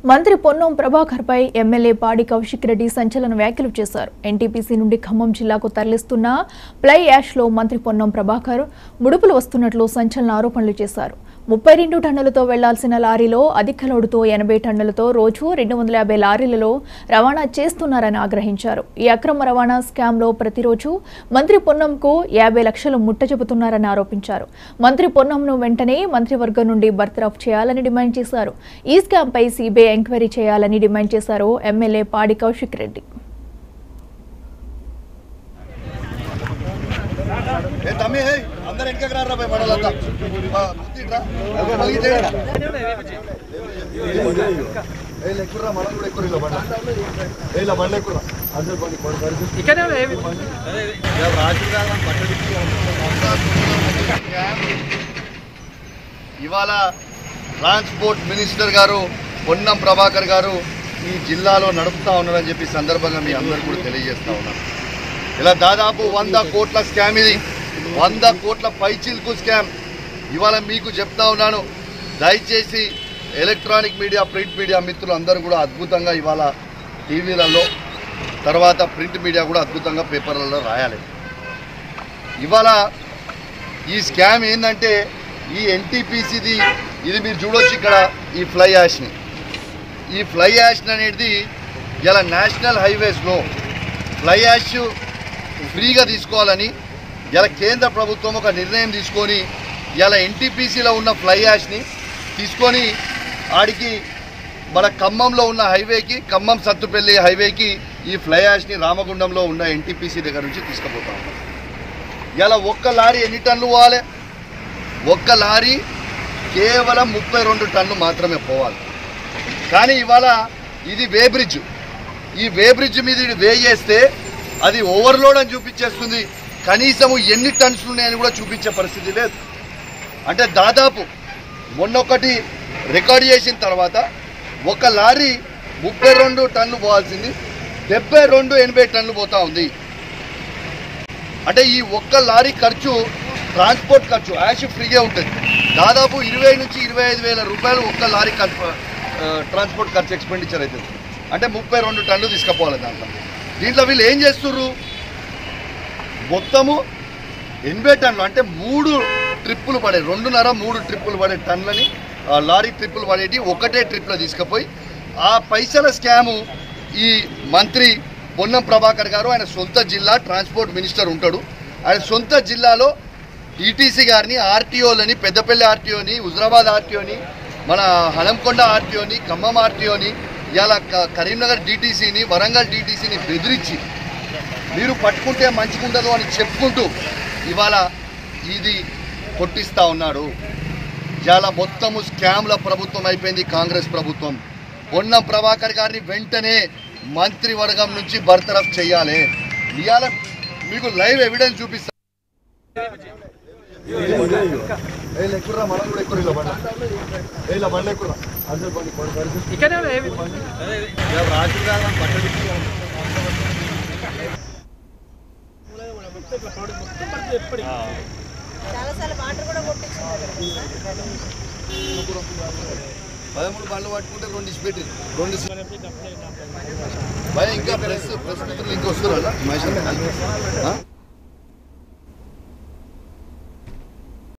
మంత్రి పొన్నం ప్రభాకర్పై ఎమ్మెల్యే పాడి కౌశిక్ రెడ్డి సంచలన వ్యాఖ్యలు చేశారు ఎన్టీపీసీ నుండి ఖమ్మం జిల్లాకు తరలిస్తున్న ప్లై యాష్లో మంత్రి పొన్నం ప్రభాకర్ ముడుపులు వస్తున్నట్లు సంచలన ఆరోపణలు చేశారు ముప్పై రెండు టన్నులతో వెళ్లాల్సిన లారీలో అధిక లోడుతో ఎనభై టన్నులతో రోజు రెండు వందల యాభై లారీలలో రవాణా చేస్తున్నారని ఆగ్రహించారు ఈ అక్రమ రవాణా స్కామ్లో ప్రతిరోజు మంత్రి పొన్నంకు యాభై లక్షలు ముట్ట చెబుతున్నారని ఆరోపించారు మంత్రి పొన్నంను వెంటనే మంత్రివర్గం నుండి బర్తరఫ్ చేయాలని డిమాండ్ చేశారు ఈ స్కామ్పై సిబిఐ ఎంక్వైరీ చేయాలని డిమాండ్ చేశారు ఎమ్మెల్యే పాడి కౌశిక్ రెడ్డి ఏ తమ్మి హే అందరు వెనకకి రారా పోయి మడలంతా బుద్ధిట్రా ఏ లెక్కురా మనం కూడా ఎక్కువ ఇలా బండ ఏ ఇలా బండ్లు ఎక్కురా అందరు బండి బండి పరిస్థితి ఇక రాజు గారు బట్టలు ఇవాళ ట్రాన్స్పోర్ట్ మినిస్టర్ గారు పొన్నం ప్రభాకర్ గారు ఈ జిల్లాలో నడుపుతా ఉన్నారని చెప్పి ఈ సందర్భంగా మీ అందరు కూడా తెలియజేస్తా ఉన్నారు ఇలా దాదాపు వంద కోట్ల స్కామ్ ఇది వంద కోట్ల పైచిల్కు స్కామ్ ఇవాళ మీకు చెప్తా ఉన్నాను దయచేసి ఎలక్ట్రానిక్ మీడియా ప్రింట్ మీడియా మిత్రులు అందరూ కూడా అద్భుతంగా ఇవాళ టీవీలలో తర్వాత ప్రింట్ మీడియా కూడా అద్భుతంగా పేపర్లలో రాయాలి ఇవాళ ఈ స్కామ్ ఏంటంటే ఈ ఎన్టీపీసీది ఇది మీరు చూడొచ్చు ఇక్కడ ఈ ఫ్లై యాష్ని ఈ ఫ్లై యాష్ అనేది ఇలా నేషనల్ హైవేస్లో ఫ్లై యాష్ ఫ్రీగా తీసుకోవాలని ఇలా కేంద్ర ప్రభుత్వం ఒక నిర్ణయం తీసుకొని ఇలా ఎన్టీపీసీలో ఉన్న ఫ్లై యాష్ని తీసుకొని ఆడికి మన ఖమ్మంలో ఉన్న హైవేకి ఖమ్మం సత్తుపల్లి హైవేకి ఈ ఫ్లై యాష్ని రామగుండంలో ఉన్న ఎన్టీపీసీ దగ్గర నుంచి తీసుకుపోతా ఉన్నాం ఇలా ఒక్క లారీ ఎన్ని టన్నులు పోవాలి ఒక్క లారీ కేవలం ముప్పై రెండు టన్ను మాత్రమే పోవాలి కానీ ఇవాళ ఇది వే బ్రిడ్జ్ ఈ వే బ్రిడ్జ్ మీద ఇది వే చేస్తే అది ఓవర్లోడ్ అని చూపించేస్తుంది కనీసము ఎన్ని టన్స్ ఉన్నాయని కూడా చూపించే పరిస్థితి లేదు అంటే దాదాపు మొన్నొకటి రికార్డ్ చేసిన తర్వాత ఒక లారీ ముప్పై రెండు టన్నులు పోవాల్సింది డెబ్బై రెండు ఎనభై టన్నులు పోతా ఉంది అంటే ఈ ఒక్క లారీ ఖర్చు ట్రాన్స్పోర్ట్ ఖర్చు యాష్ ఫ్రీగా ఉంటుంది దాదాపు ఇరవై నుంచి ఇరవై ఐదు వేల రూపాయలు ఒక్క లారీ ఖర్చు ఆ, ట్రాన్స్పోర్ట్ ఖర్చు ఎక్స్పెండిచర్ అవుతుంది అంటే ముప్పై రెండు టన్నులు తీసుకుపోవాలి దాంట్లో దీంట్లో వీళ్ళు ఏం చేస్తుర్రు మొత్తము ఎనభై టన్నులు అంటే మూడు ట్రిప్పులు పడే రెండున్నర మూడు ట్రిప్పులు పడే టన్నులని ఆ, లారీ ట్రిప్పులు పడేటి ఒకటే ట్రిప్లో తీసుకుపోయి ఆ పైసల స్కాము ఈ మంత్రి పొన్నం ప్రభాకర్ గారు ఆయన సొంత జిల్లా ట్రాన్స్పోర్ట్ మినిస్టర్ ఉంటాడు ఆయన సొంత జిల్లాలో ఈటీసీ గారిని ఆర్టీఓలని పెద్దపల్లి ఆర్టీఓని హుజరాబాద్ ఆర్టీఓని మన హనంకొండ ఆర్టీఓని ఖమ్మం ఆర్టీఓని ఇలా కరీంనగర్ డీటీసీని వరంగల్ డీటీసీని బెదిరించి మీరు పట్టుకుంటే మంచిగుండదు అని చెప్పుకుంటూ ఇవాళ ఇది కొట్టిస్తా ఉన్నాడు ఇవాళ మొత్తము స్కామ్ల ప్రభుత్వం అయిపోయింది కాంగ్రెస్ ప్రభుత్వం పొన్నం ప్రభాకర్ గారిని వెంటనే మంత్రివర్గం నుంచి బర్తరఫ్ చేయాలి ఇవాళ మీకు లైవ్ ఎవిడెన్స్ చూపిస్తా మనం కూడా ఎక్కువ ఇలా బండ ఇలా బండ ఎక్కువ అందరు బండి పరిస్థితి రాజు గారు బట్టలు చాలాసార్లు వాటర్ కూడా కొట్టించుకున్నారు పదమూడు బండ్లు పట్టుకుంటే రెండు ఇచ్చి పెట్టి రెండు ఇచ్చి- భయ ఇంకా ప్రెస్ ప్రెస్ మిత్రులు ఇంకా వస్తున్నారు మహేష్ అన్న? ఆ?